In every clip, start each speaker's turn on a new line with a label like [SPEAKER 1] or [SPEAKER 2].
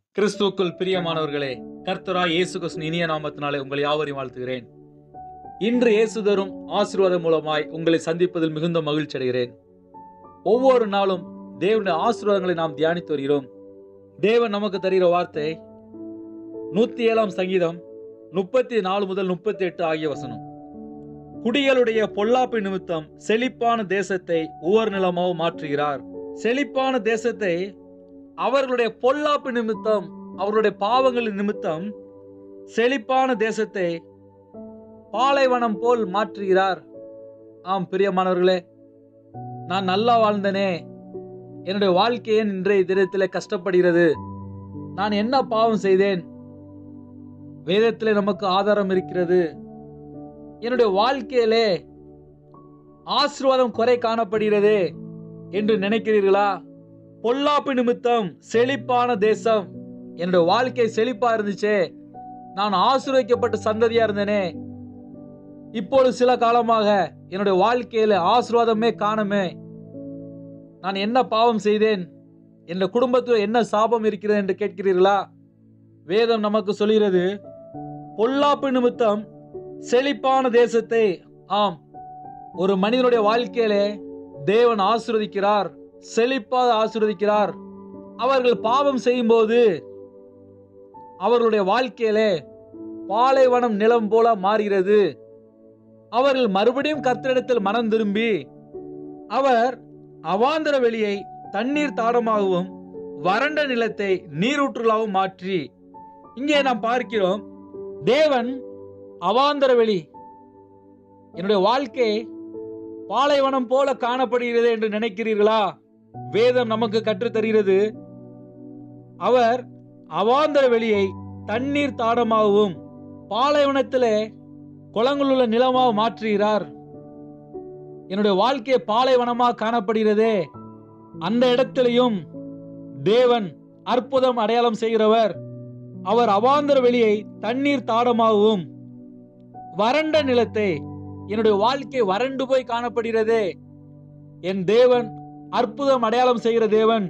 [SPEAKER 1] கிறிஸ்துவுக்குள் பிரியமானவர்களே கர்த்தராய் இயேசு கிறிஸ்து இனிய நாமத்தினாலே உங்களை யாவரையும் வாழ்த்துகிறேன் இன்று இயேசு தரும் ஆசீர்வாதம் மூலமாய் உங்களை சந்திப்பதில் மிகுந்த மகிழ்ச்சி அடைகிறேன் ஒவ்வொரு நாளும் தேவனுடைய ஆசீர்வாதங்களை நாம் தியானித்து வருகிறோம் தேவன் நமக்கு தருகிற வார்த்தை நூத்தி ஏழாம் சங்கீதம் முப்பத்தி நாலு முதல் முப்பத்தி எட்டு ஆகிய வசனம் குடிகளுடைய பொல்லாப்பு நிமித்தம் செழிப்பான தேசத்தை உவர் நிலமாக மாற்றுகிறார் செழிப்பான தேசத்தை அவர்களுடைய பொல்லாப்பு நிமித்தம் அவர்களுடைய பாவங்களின் நிமித்தம் செழிப்பான தேசத்தை பாலைவனம் போல் மாற்றுகிறார் ஆம் பிரியமானவர்களே நான் நல்லா வாழ்ந்தனே என்னுடைய வாழ்க்கை ஏன் இன்றைய தினத்திலே கஷ்டப்படுகிறது நான் என்ன பாவம் செய்தேன் வேதத்திலே நமக்கு ஆதாரம் இருக்கிறது என்னுடைய வாழ்க்கையிலே ஆசீர்வாதம் குறை காணப்படுகிறது என்று நினைக்கிறீர்களா பொல்லாப்பு நிமித்தம் செழிப்பான தேசம் என்னுடைய வாழ்க்கை செழிப்பா இருந்துச்சே நான் ஆசீர்வதிக்கப்பட்ட சந்ததியா இருந்தேனே இப்பொழுது சில காலமாக என்னுடைய வாழ்க்கையில ஆசீர்வாதமே காணுமே நான் என்ன பாவம் செய்தேன் என் குடும்பத்தில் என்ன சாபம் இருக்கிறது என்று கேட்கிறீர்களா வேதம் நமக்கு சொல்கிறது பொல்லாப்பு நிமித்தம் செழிப்பான தேசத்தை ஆம் ஒரு மனிதனுடைய வாழ்க்கையிலே தேவன் ஆசீர்வதிக்கிறார் செழிப்பாக ஆசீர்வதிக்கிறார் அவர்கள் பாவம் செய்யும்போது அவர்களுடைய வாழ்க்கையிலே பாலைவனம் நிலம் போல மாறுகிறது அவர்கள் மறுபடியும் கர்த்தரிடத்தில் மனம் திரும்பி அவர் அவாந்தர வெளியை தண்ணீர் தாடமாகவும் வறண்ட நிலத்தை நீரூற்றுகளாகவும் மாற்றி இங்கே நாம் பார்க்கிறோம் தேவன் அவாந்தர வெளி என்னுடைய வாழ்க்கை பாலைவனம் போல காணப்படுகிறது என்று நினைக்கிறீர்களா வேதம் நமக்கு கற்றுத் தருகிறது அவர் அவாந்தர வெளியை தண்ணீர் தாடமாகவும் பாலைவனத்திலே குளங்களுள்ள நிலமாக மாற்றுகிறார் என்னுடைய வாழ்க்கை பாலைவனமாக காணப்படுகிறதே அந்த இடத்திலையும் தேவன் அற்புதம் அடையாளம் செய்கிறவர் அவர் அவாந்தர வெளியை தண்ணீர் தாடமாகவும் வறண்ட நிலத்தை என்னுடைய வாழ்க்கை வறண்டு போய் காணப்படுகிறதே என் தேவன் அற்புதம் அடையாளம் செய்கிற தேவன்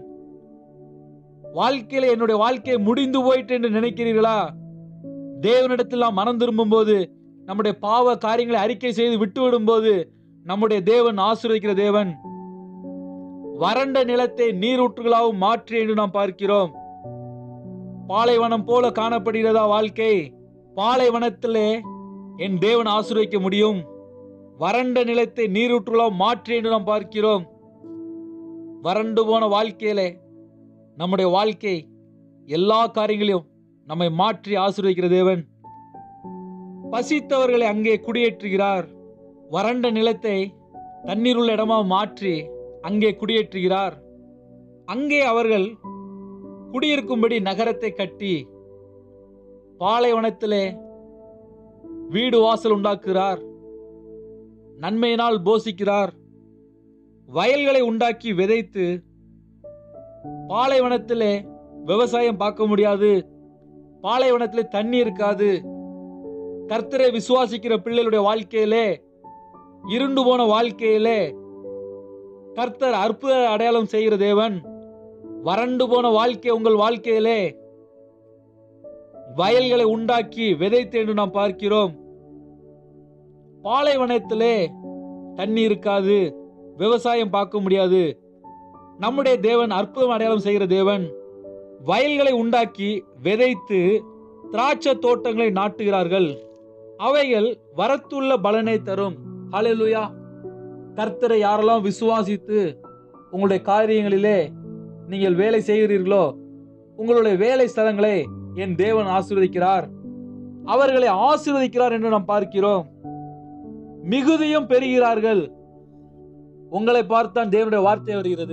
[SPEAKER 1] வாழ்க்கையில என்னுடைய வாழ்க்கை முடிந்து போயிட்டு என்று நினைக்கிறீர்களா தேவனிடத்தில் நாம் மனம் திரும்பும் போது நம்முடைய பாவ காரியங்களை அறிக்கை செய்து விட்டு விடும்போது நம்முடைய தேவன் ஆசீர்வதிக்கிற தேவன் வறண்ட நிலத்தை நீரூற்றுகளாகவும் மாற்றி என்று நாம் பார்க்கிறோம் பாலைவனம் போல காணப்படுகிறதா வாழ்க்கை பாலைவனத்திலே என் தேவன் ஆசீர்வதிக்க முடியும் வறண்ட நிலத்தை நீரூற்றுகளாக மாற்றி என்று நாம் பார்க்கிறோம் வறண்டு போன வாழ்க்கையிலே நம்முடைய வாழ்க்கை எல்லா காரியங்களையும் நம்மை மாற்றி ஆசீர்வதிக்கிற தேவன் பசித்தவர்களை அங்கே குடியேற்றுகிறார் வறண்ட நிலத்தை தண்ணீர் உள்ள இடமா மாற்றி அங்கே குடியேற்றுகிறார் அங்கே அவர்கள் குடியிருக்கும்படி நகரத்தை கட்டி பாலைவனத்திலே வீடு வாசல் உண்டாக்குகிறார் நன்மையினால் போசிக்கிறார் வயல்களை உண்டாக்கி விதைத்து பாலைவனத்திலே விவசாயம் பார்க்க முடியாது பாலைவனத்திலே தண்ணி இருக்காது கர்த்தரை விசுவாசிக்கிற பிள்ளைகளுடைய வாழ்க்கையிலே இருண்டு போன வாழ்க்கையிலே கர்த்தர் அற்புத அடையாளம் செய்கிற தேவன் வறண்டு போன வாழ்க்கை உங்கள் வாழ்க்கையிலே வயல்களை உண்டாக்கி விதைத்து என்று நாம் பார்க்கிறோம் பாலைவனத்திலே தண்ணி இருக்காது விவசாயம் பார்க்க முடியாது நம்முடைய தேவன் அற்புதம் அடையாளம் செய்கிற தேவன் வயல்களை உண்டாக்கி விதைத்து திராட்சை தோட்டங்களை நாட்டுகிறார்கள் அவைகள் வரத்துள்ள பலனை தரும் ஹalleluya கர்த்தரை யாரெல்லாம் விசுவாசித்து உங்களுடைய காரியங்களிலே நீங்கள் வேலை செய்கிறீர்களோ உங்களுடைய வேலை ஸ்தலங்களை என் தேவன் ஆசீர்வதிக்கிறார் அவர்களை ஆசீர்வதிக்கிறார் என்று நாம் பார்க்கிறோம் மிகுதியும் பெறுகிறார்கள் உங்களை பார்த்தான் தேவனுடைய வார்த்தை வருகிறது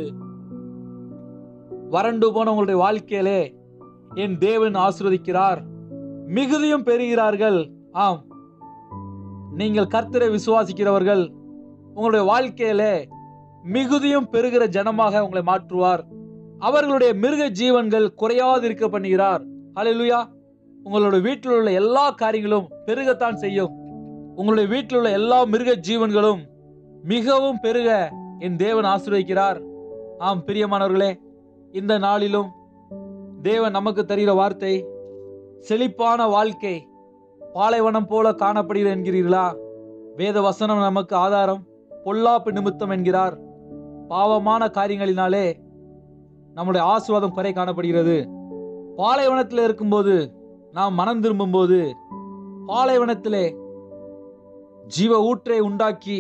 [SPEAKER 1] வறண்டு போன உங்களுடைய வாழ்க்கையிலே என் தேவன் ஆசீர்வதிக்கிறார் மிகுதியும் பெறுகிறார்கள் ஆம் நீங்கள் கர்த்தரை விசுவாசிக்கிறவர்கள் உங்களுடைய வாழ்க்கையிலே மிகுதியும் பெறுகிற ஜனமாக உங்களை மாற்றுவார் அவர்களுடைய மிருக ஜீவன்கள் குறையாது இருக்க பண்ணுகிறார் ஹalleluya உங்களுடைய வீட்டில் உள்ள எல்லா காரியங்களும் பெருகத்தான் செய்யும் உங்களுடைய வீட்டில் உள்ள எல்லா மிருக ஜீவன்களும் மிகவும் பெருக என் தேவன் ஆசீர்வதிக்கிறார் ஆம் பிரியமானவர்களே இந்த நாளிலும் தேவன் நமக்கு தருகிற வார்த்தை செழிப்பான வாழ்க்கை பாலைவனம் போல காணப்படுகிறது என்கிறீர்களா வேத வசனம் நமக்கு ஆதாரம் பொல்லாப்பு நிமித்தம் என்கிறார் பாவமான காரியங்களினாலே நம்முடைய ஆசீர்வாதம் குறை காணப்படுகிறது பாலைவனத்தில் இருக்கும்போது நாம் மனம் திரும்பும்போது பாலைவனத்திலே ஜீவ ஊற்றை உண்டாக்கி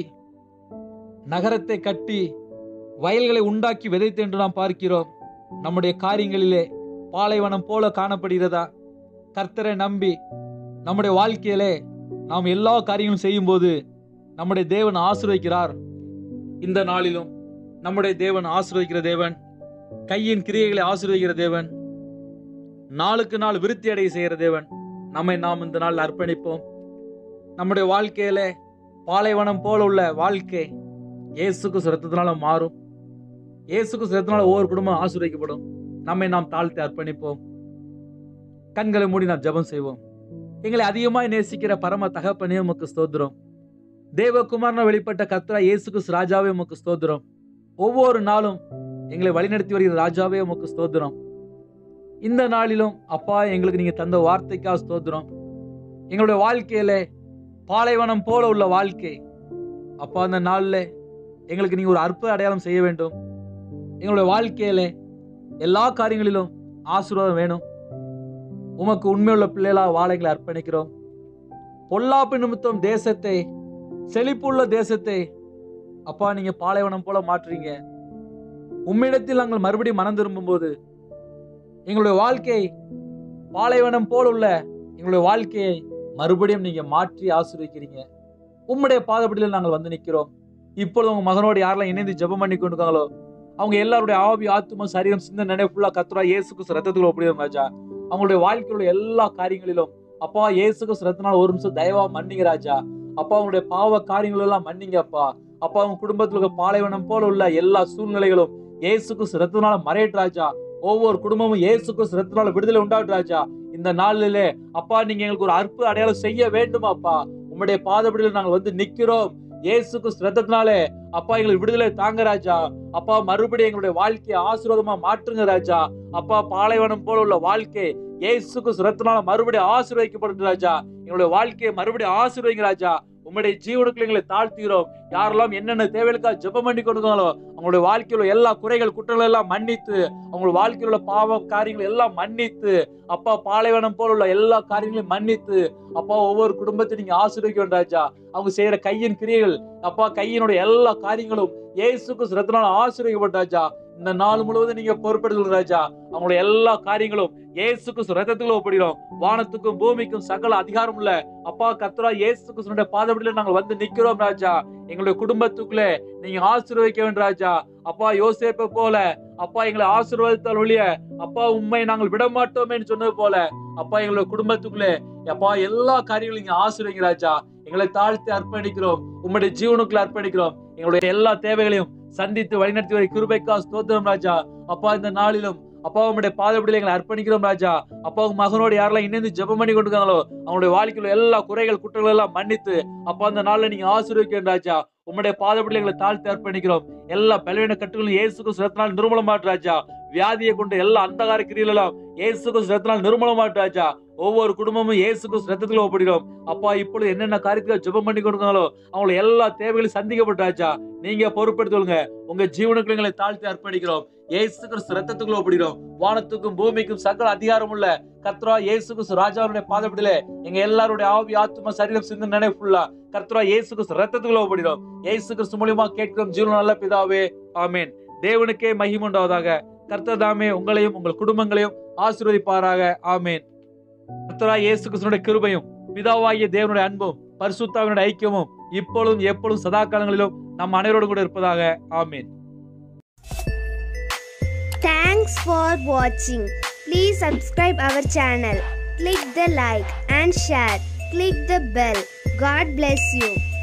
[SPEAKER 1] நகரத்தை கட்டி வயல்களை உண்டாக்கி விதைத்து என்று நாம் பார்க்கிறோம் நம்முடைய காரியங்களிலே பாலைவனம் போல காணப்படுகிறதா கர்த்தரை நம்பி நம்முடைய வாழ்க்கையிலே நாம் எல்லா காரியங்களும் செய்யும்போது நம்முடைய தேவன் ஆசீர்வதிக்கிறார் இந்த நாளிலும் நம்முடைய தேவன் ஆசீர்வதிக்கிற தேவன் கையின் கிரியைகளை ஆசீர்வதிக்கிற தேவன் நாளுக்கு நாள் விருத்தி அடைய செய்கிற தேவன் நம்மை நாம் இந்த நாள் அர்ப்பணிப்போம் நம்முடைய வாழ்க்கையில பாலைவனம் போல உள்ள வாழ்க்கை இயேசுக்கு சிரத்தத்தினால மாறும் இயேசுக்கு சிரத்தினால ஒவ்வொரு குடும்பம் ஆசீர்வதிக்கப்படும் நம்மை நாம் தாழ்த்தி அர்ப்பணிப்போம் கண்களை மூடி நாம் ஜெபம் செய்வோம் எங்களை அதிகமாய் நேசிக்கிற பரம தகப்பனே உமக்கு ஸ்தோத்திரம் தேவகுமாரன வெளிப்பட்ட கத்ரா இயேசுக்கு ராஜாவே உமக்கு ஸ்தோத்திரம் ஒவ்வொரு நாளும் எங்களை வழிநடத்தி வருகிற ராஜாவே உமக்கு ஸ்தோத்திரம் இந்த நாளிலும் அப்பா எங்களுக்கு நீங்க தந்த வார்த்தைக்காக ஸ்தோத்திரம் எங்களுடைய வாழ்க்கையில பாலைவனம் போல உள்ள வாழ்க்கை அப்பா அந்த நாளில் எங்களுக்கு நீங்க ஒரு அற்புத அடையாளம் செய்ய வேண்டும் எங்களுடைய வாழ்க்கையில எல்லா காரியங்களிலும் ஆசீர்வாதம் வேணும் உமக்கு உண்மையுள்ள பிள்ளைகளா வாழ எங்களை அர்ப்பணிக்கிறோம் பொல்லாப்பு நிமித்தம் தேசத்தை செழிப்புள்ள தேசத்தை அப்பா நீங்க பாலைவனம் போல மாற்றுறீங்க உம்மிடத்தில் நாங்கள் மறுபடியும் மனம் திரும்பும்போது எங்களுடைய வாழ்க்கை பாலைவனம் போல உள்ள எங்களுடைய வாழ்க்கையை மறுபடியும் நீங்க மாற்றி ஆசீர்வதிக்கிறீங்க உம்முடைய பாதப்படியில் நாங்கள் வந்து நிற்கிறோம் இப்பொழுது உங்க மகனோடு யாரெல்லாம் இணைந்து ஜெபம் பண்ணி கொண்டிருக்காங்களோ அவங்க எல்லாருடைய ஆவி ஆத்தும சரீரம் சிந்த நினைவு ஃபுல்லா கத்துறா இயேசுக்கு ரத்தத்துக்குள்ள ஒப்பிடுவோம் ராஜா அவங்களுடைய வாழ்க்கையில உள்ள எல்லா காரியங்களிலும் அப்பா இயேசுக்கு ரத்தனால ஒரு நிமிஷம் தயவா மன்னிங்க ராஜா அப்பா அவங்களுடைய பாவ காரியங்கள் எல்லாம் மன்னிங்க அப்பா அப்பா அவங்க குடும்பத்துல இருக்க பாலைவனம் போல உள்ள எல்லா சூழ்நிலைகளும் இயேசுக்கு சிரத்தினால மறையட்டு ராஜா ஒவ்வொரு குடும்பமும் இயேசுக்கு சிரத்தினால விடுதலை உண்டாட்டு ராஜா இந்த நாளிலே அப்பா நீங்க எங்களுக்கு ஒரு அற்புத அடையாளம் செய்ய வேண்டுமா அப்பா உம்முடைய பாதப்படியில் நாங்கள் வந்து நிக்கிறோம் இயேசுக்கு சிரத்தினாலே அப்பா எங்களுக்கு விடுதலை தாங்க ராஜா அப்பா மறுபடியும் எங்களுடைய வாழ்க்கையை ஆசீர்வாதமா மாற்றுங்க ராஜா அப்பா பாலைவனம் போல உள்ள வாழ்க்கை இயேசுக்கு சிரத்தினால மறுபடியும் ஆசீர்வதிக்கப்படுது ராஜா எங்களுடைய வாழ்க்கையை மறுபடியும் ஆசீர்வதிங்க ராஜா உம்முடைய ஜீவனுக்குள்ள எங்களை தாழ்த்துகிறோம் யாரெல்லாம் என்னென்ன தேவைகளுக்காக ஜெபம் பண்ணி கொடுக்காங்களோ அவங்களுடைய வாழ்க்கையில உள்ள எல்லா குறைகள் குற்றங்கள் எல்லாம் மன்னித்து அவங்களுடைய வாழ்க்கையில உள்ள பாவ காரியங்கள் எல்லாம் மன்னித்து அப்பா பாலைவனம் போல உள்ள எல்லா காரியங்களையும் மன்னித்து அப்பா ஒவ்வொரு குடும்பத்தையும் நீங்க ஆசீர்வதிக்க வேண்டும் ராஜா அவங்க செய்யற கையின் கிரியைகள் அப்பா கையினுடைய எல்லா காரியங்களும் இயேசுக்கு சிறத்தினால ஆசீர்வதிக்கப்பட்ட ராஜா இந்த நாள் முழுவதும் நீங்க பொறுப்பெடுத்து ராஜா அவங்களுடைய எல்லா காரியங்களும் இயேசுக்கு ரத்தத்துக்குள்ள ஒப்பிடுகிறோம் வானத்துக்கும் பூமிக்கும் சகல அதிகாரம் உள்ள அப்பா கத்ரா இயேசுக்கு பாதப்படியில நாங்கள் வந்து நிக்கிறோம் ராஜா எங்களுடைய குடும்பத்துக்குள்ளே நீங்க ஆசீர்வதிக்க வேண்டும் ராஜா அப்பா யோசேப்பை போல அப்பா எங்களை ஆசீர்வாதத்தால் ஒழிய அப்பா உண்மை நாங்கள் விட மாட்டோமேன்னு சொன்னது போல அப்பா எங்களுடைய குடும்பத்துக்குள்ளே அப்பா எல்லா காரியங்களும் நீங்க ஆசீர்வதிங்க ராஜா எங்களை தாழ்த்தி அர்ப்பணிக்கிறோம் உம்முடைய ஜீவனுக்குள்ள அர்ப்பணிக்கிறோம் எங்களுடைய எல்லா தேவைகளையும் சந்தித்து வழிநடத்தி வரை கிருபைக்கா ஸ்தோத்திரம் ராஜா அப்பா இந்த நாளிலும் அப்பா உங்களுடைய பாதப்படியில் எங்களை அர்ப்பணிக்கிறோம் ராஜா அப்பா உங்க மகனோடு யாரெல்லாம் இணைந்து ஜெபம் பண்ணி கொண்டிருக்காங்களோ அவங்களுடைய வாழ்க்கையில எல்லா குறைகள் குற்றங்கள் எல்லாம் மன்னித்து அப்பா அந்த நாள்ல நீங்க ஆசீர்வதிக்கிறேன் ராஜா உம்முடைய பாதப்படியில் எங்களை தாழ்த்தி அர்ப்பணிக்கிறோம் எல்லா பலவீன கட்டுகளும் இயேசுக்கும் சிரத்தினால் நிர்மூலமாட்டு ராஜா வியாதியை கொண்டு எல்லா அந்தகார கிரியெல்லாம் இயேசுக்கும் சிரத்தினால் நிர்மூலமாட்டு ராஜா ஒவ்வொரு குடும்பமும் இயேசுக்கும் சிரத்தத்துல ஒப்பிடுகிறோம் அப்பா இப்பொழுது என்னென்ன காரியத்துக்கு ஜெபம் பண்ணி கொடுக்காங்களோ அவங்கள எல்லா தேவைகளையும் சந்திக்கப்பட்டாச்சா நீங்க பொறுப்படுத்துவங்க உங்க ஜீவனுக்கு எங்களை தாழ்த்தி அர்ப்பணிக்கிறோம் இயேசு கிறிஸ்து ரத்தத்துக்குள்ள ஒப்பிடுகிறோம் வானத்துக்கும் பூமிக்கும் சகல அதிகாரம் உள்ள கர்த்தரா இயேசு கிறிஸ்து ராஜாவுடைய பாதப்படியில எங்க எல்லாருடைய ஆவி ஆத்ம சரீரம் சிந்த நினைவு ஃபுல்லா கர்த்தரா இயேசு கிறிஸ்து ரத்தத்துக்குள்ள ஒப்பிடுகிறோம் இயேசு கிறிஸ்து மூலியமா கேட்கிறோம் ஜீவன நல்ல பிதாவே ஆமேன் தேவனுக்கே மகிமை உண்டாவதாக கர்த்தர் தாமே உங்களையும் உங்கள் குடும்பங்களையும் ஆசீர்வதிப்பாராக ஆமேன் கர்த்தரா இயேசு கிறிஸ்துனுடைய கிருபையும் பிதாவாகிய தேவனுடைய அன்பும் பரிசுத்தாவினுடைய ஐக்கியமும் இப்பொழுதும் எப்பொழுதும் சதா காலங்களிலும் நம் அனைவரோடு கூட இருப்பதாக ஆமேன்
[SPEAKER 2] Thanks for watching. Please subscribe our channel. Click the like and share. Click the bell. God bless you.